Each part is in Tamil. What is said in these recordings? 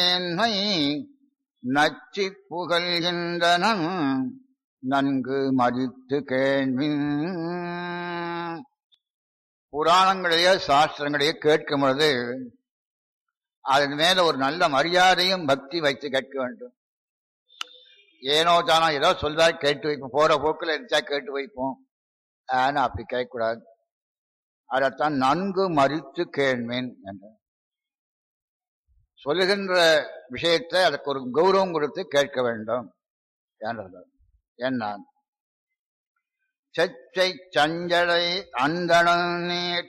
மேன்மை நச்சி புகழ்கின்றனன் நன்கு மதித்து கேள்வின் புராணங்களையோ சாஸ்திரங்களையோ கேட்கும் பொழுது அதன் மேல ஒரு நல்ல மரியாதையும் பக்தி வைத்து கேட்க வேண்டும் ஏனோ தானோ ஏதோ சொல்றா கேட்டு வைப்போம் போற போக்குல இருந்துச்சா கேட்டு வைப்போம் ஆனா அப்படி கேட்கக்கூடாது அதைத்தான் நன்கு மறித்து கேள்மேன் என்ற சொல்லுகின்ற விஷயத்தை அதுக்கு ஒரு கௌரவம் கொடுத்து கேட்க வேண்டும் என்றது என்ன செச்சை சஞ்சடை அந்தணநீர்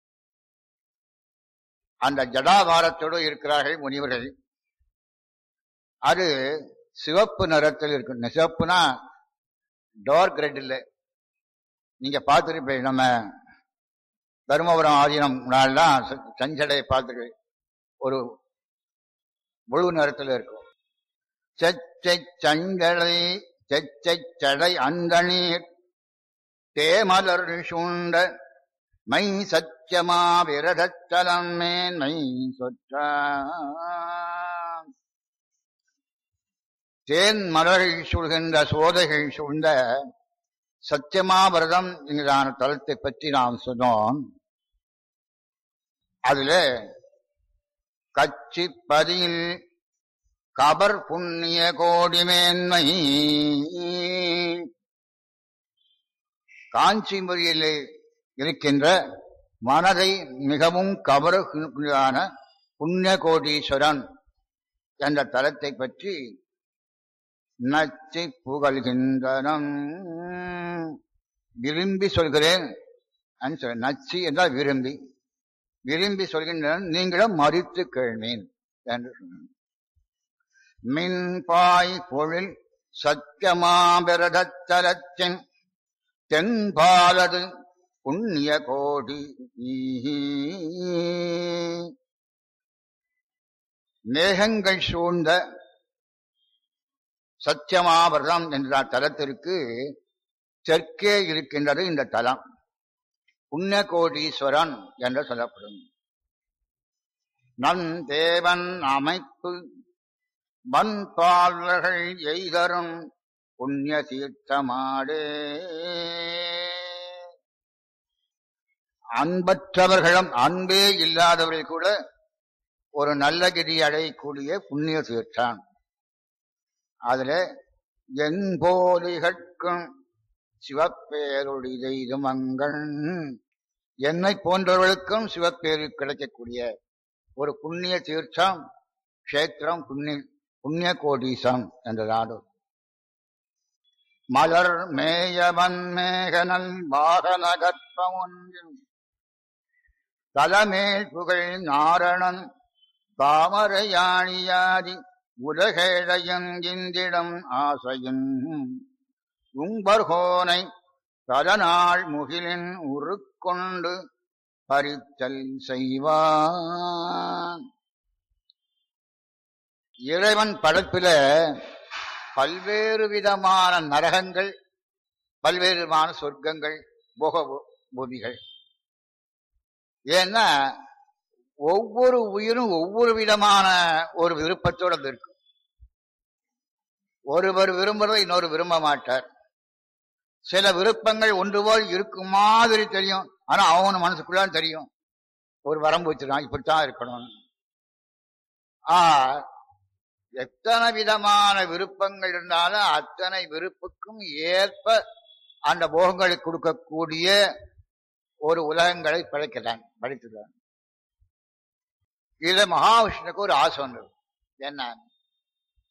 அந்த ஜடாபாரத்தோடு இருக்கிறார்கள் முனிவர்கள் அது சிவப்பு நிறத்தில் இருக்கு சிவப்புனா டார்க் ரெட் இல்லை நீங்க பார்த்துருப்பீங்க நம்ம தருமபுரம் ஆதீனம் நாள்லாம் சஞ்சடையை பார்த்துருக்கீங்க ஒரு முழு நிறத்தில் இருக்கும் செச்சை சஞ்சடை செச்சை சடை அந்தணீர் தேமலர் சூண்ட மை சத்தியமா விரதத்தலம் மேன்மை சொற்ற தேன் மலர்கள் சூழ்கின்ற சோதைகள் சூழ்ந்த சத்தியமாவிரதம் என்கிறான தலத்தை பற்றி நாம் சொன்னோம் அதுல கச்சி பதியில் கபர் புண்ணிய கோடி மேன்மை காஞ்சிபுரியிலே இருக்கின்ற மனதை மிகவும் கவருகின்றான புண்ணிய கோடீஸ்வரன் என்ற தலத்தை பற்றி நச்சி புகழ்கின்றனம் விரும்பி சொல்கிறேன் நச்சி என்றால் விரும்பி விரும்பி சொல்கின்றன நீங்களும் மறித்து கேள்மேன் என்று சொன்னான் மின்பாய் பொழில் சத்தியமாபிரதத்தலத்தின் தென்பாலது புண்ணிய கோடி மேகங்கள் சூழ்ந்த சத்தியமாபிரதம் என்ற தலத்திற்கு தெற்கே இருக்கின்றது இந்த தலம் புண்ணியகோடீஸ்வரன் என்று சொல்லப்படும் நன் தேவன் அமைப்பு வன்பாளர்கள் எய்தரும் புண்ணிய தீர்த்தமாடே அன்பற்றவர்களும் அன்பே இல்லாதவர்கள் கூட ஒரு நல்ல கதி அடையக்கூடிய புண்ணிய தீர்த்தான் அதுல என் போலிகட்கும் சிவப்பேருடி தெய்தமங்கள் என்னை போன்றவர்களுக்கும் சிவப்பேரு கிடைக்கக்கூடிய ஒரு புண்ணிய தீர்த்தம் கஷேத்திரம் புண்ணிய புண்ணிய கோடீசம் என்ற நாடு மலர் மேயவன் மேகனல் வாகன கற்பம் ஒன்றில் தலமேல் புகழ் நாரணன் தாமரையாணியாதி உலகேழையும் இந்திடம் ஆசையும் உம்பர்கோனை பலநாள் முகிலின் உருக்கொண்டு பறித்தல் செய்வான் இறைவன் படைப்பில பல்வேறு விதமான நரகங்கள் பல்வேறு விதமான சொர்க்கங்கள் போக பூமிகள் ஏன்னா ஒவ்வொரு உயிரும் ஒவ்வொரு விதமான ஒரு விருப்பத்தோட இருக்கும் ஒருவர் விரும்புறதை இன்னொரு விரும்ப மாட்டார் சில விருப்பங்கள் ஒன்று போல் இருக்கும் மாதிரி தெரியும் ஆனா அவனு மனசுக்குள்ள தெரியும் ஒரு வரம்பு வச்சிருக்கான் இப்படித்தான் இருக்கணும் ஆ எத்தனை விதமான விருப்பங்கள் இருந்தாலும் அத்தனை விருப்புக்கும் ஏற்ப அந்த போகங்களை கொடுக்கக்கூடிய ஒரு உலகங்களை படைக்கிறான் படைத்துள்ளான் இதுல மகாவிஷ்ணுக்கு ஒரு ஆசை ஒன்று என்ன